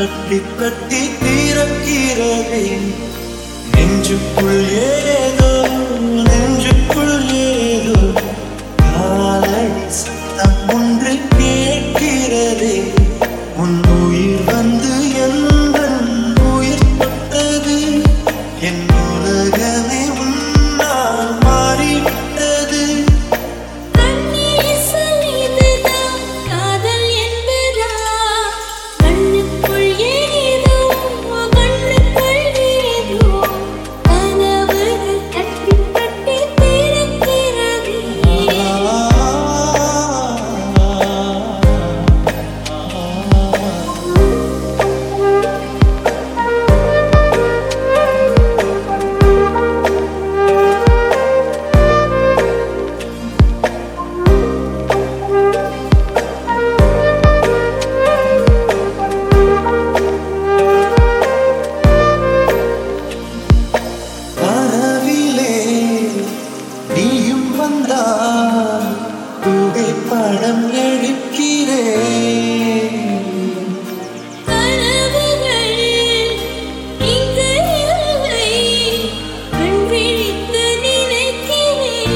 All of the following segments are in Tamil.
தட்டி தட்டி தீரக்கிறதே நெஞ்சுக்குள் ஏதோ நெஞ்சுக்குள் ஏதோ காலடி சத்தம் ஒன்று கேட்கிறதே உன் உயிர் வந்து எந்த உயிர் தொட்டது என் உலகமே உன்னால் மாறிவிட்டது கண்ணீர் சொல்லியதுதான் காதல் என்பதா கண்ணுக்குள் ஏதோ கண்ணுக்குள் ஏதோ கனவுகள் தட்டி தட்டி திறக்கிறதே கனவிலே நீயும் வந்தால் புகைப்படம் எடுக்கிறேன் கனவுகள் இங்கு இல்லை கண் விழித்து நினைக்கிறேன்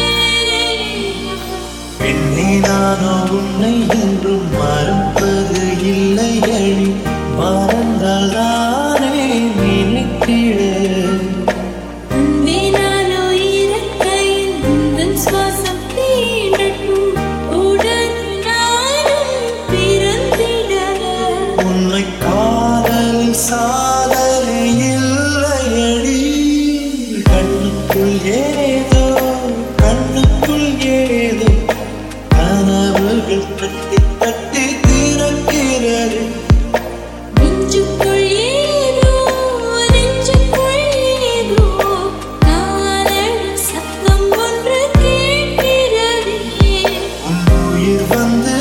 பெண்ணே நானோ உன்னை என்றும் மறப்பது இல்லை அழி மறந்தால் தானே நினைக்கிறேன் அன்பே நானோ இறக்கையில் உந்தன் சுவாசம் தீண்டட்டும் உடன் நானும் பிறந்திட உன்னை காதலில் சாதனை இல்லையடி கண்ணுக்குள் ஏதோ கண்ணுக்குள் ஏதோ கனவுகள் தட்டி தட்டி திறக்கிறது நெஞ்சுக்குள் ஏதோ நெஞ்சுக்குள் ஏதோ காதல் சத்தம் ஒன்று கேட்கிறதே உன் உயிர் வந்து